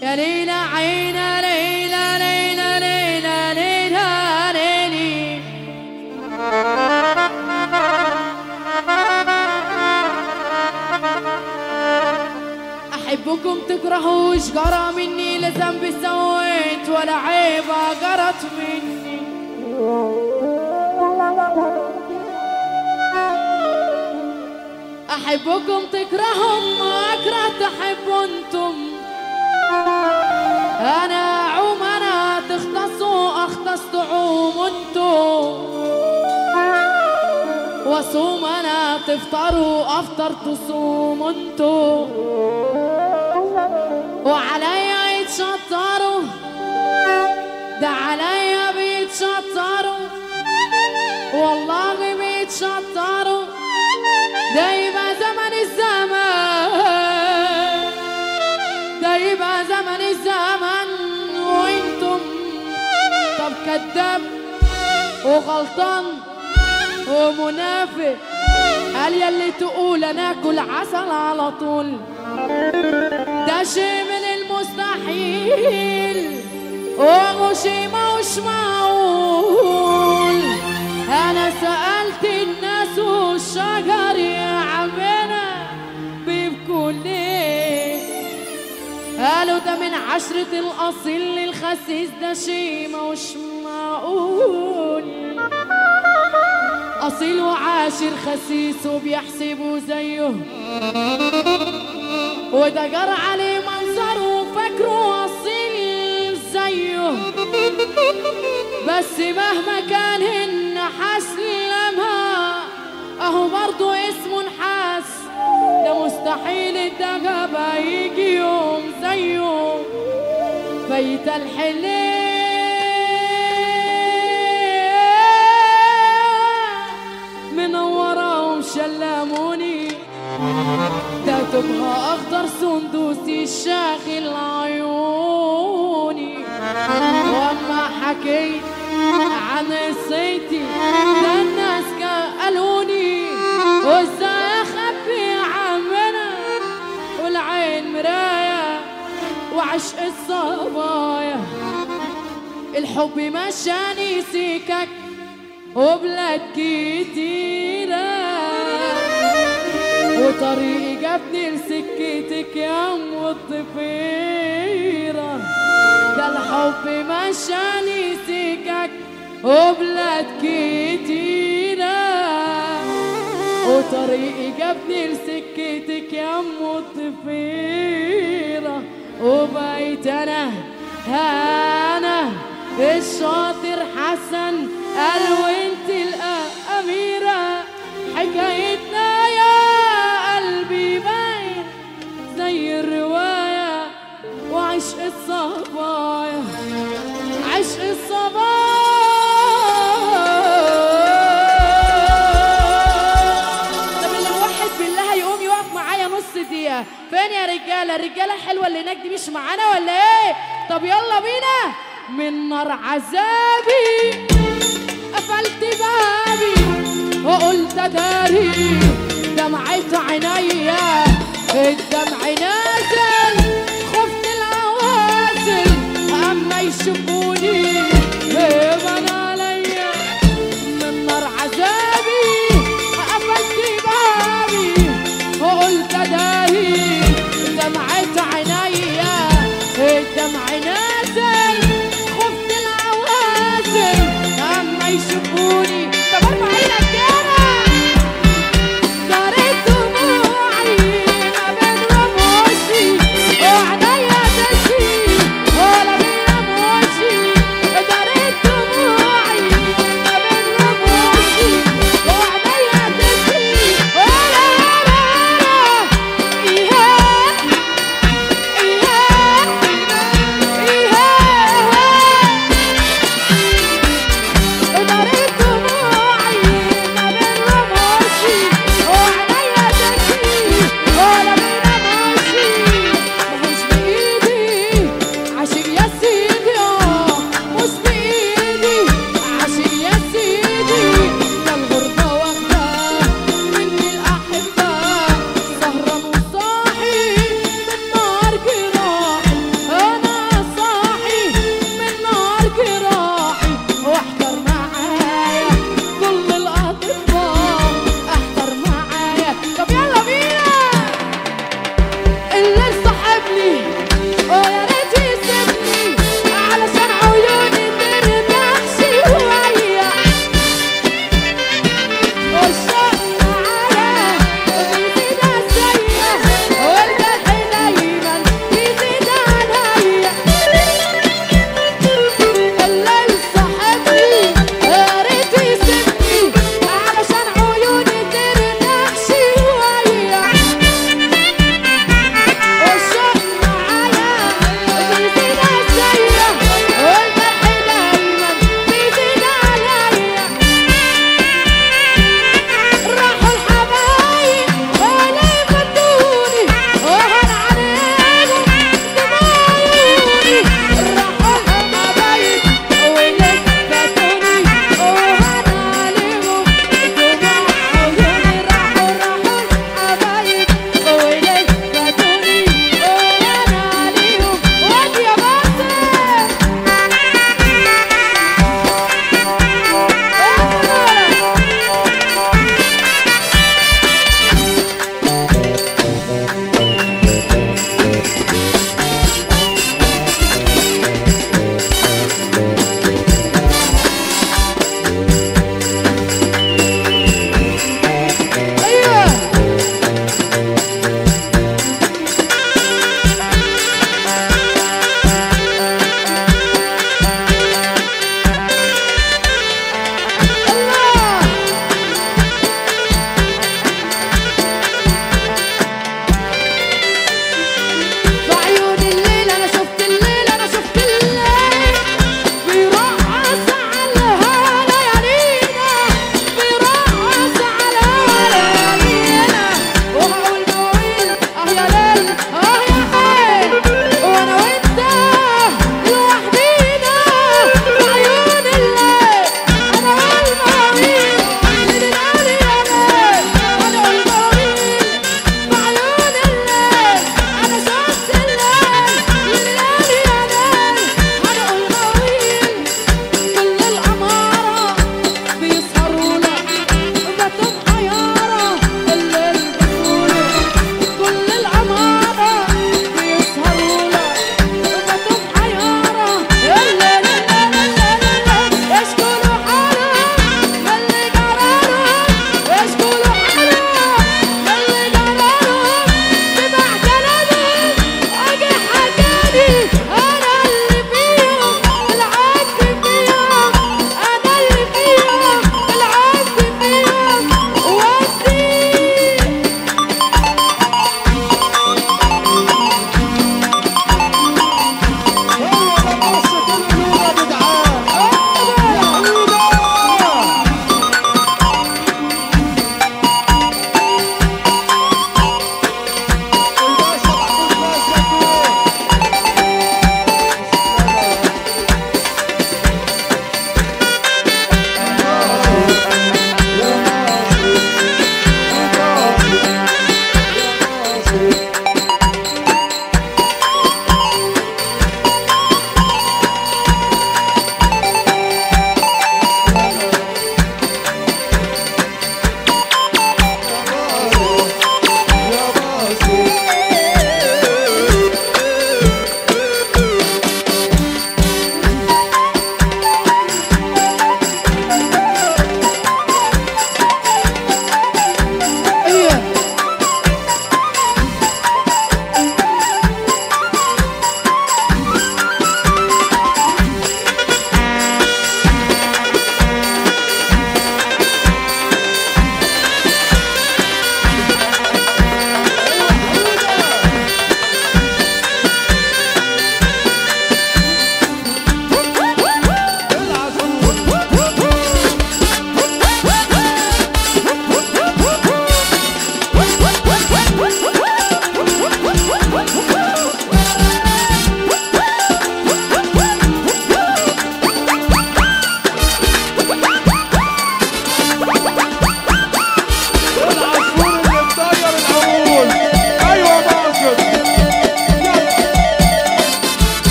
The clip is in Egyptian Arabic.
يا ليلى عينا ليلى ليلى ليلى ليلى ليلي أحبكم تكرهوش جرى مني لذنب سويت ولا عيبة جرت مني أحبكم تكرههم ما أكره تحبوا انتم أنا أعوم أنا تختصوا أختص تعوم انتم وأصوم أنا تفطروا أفطر تصوم انتم وعليا يتشطروا ده عليا بيتشطروا والله بيتشطروا ده يبقى زمن الزمان ده يبقى زمن الزمن وانتم طب كذاب وغلطان ومنافق قال يلي تقول انا اكل عسل على طول ده شيء من المستحيل وشي مش معقول انا سألت الناس والشجر يا عمنا بيبكوا ليه قالوا ده من عشرة الأصيل للخسيس ده شي مش معقول أصيل وعاشر خسيس وبيحسبوا زيه وده جر عليه منظر وفاكره أصيل زيه بس مهما كان النحاس لما اهو برضو اسمه نحاس ده مستحيل الدجابة يجي يوم زيه بيت الحليه منورة ومشلموني ده تبقى اخضر سندوسي شاغل عيوني واما حكيت عن قصتي ده الناس قالوني وازاي اخبي عمنا والعين مرايه وعشق الصبايا الحب مشاني سيكك وبلاد كتيره وطريقي جابني لسكتك يا ام الضفيرة ده الحب مشاني سكك وبلاد كتيرة وطريقي جابني لسكتك يا ام الضفيرة وبقيت انا انا الشاطر حسن قال وانت الاميرة حكايتنا يا قلبي باين زي الرواية وعشق الصبايا عشق الصبايا طب اللي موحد بالله يقوم يقف معايا نص دقيقة فين يا رجالة الرجالة الحلوة اللي هناك دي مش معانا ولا ايه طب يلا بينا من نار عذابي قفلت بابي وقلت داري دمعة عينيا الدمع نازل خفت العوازل اما يشوفوا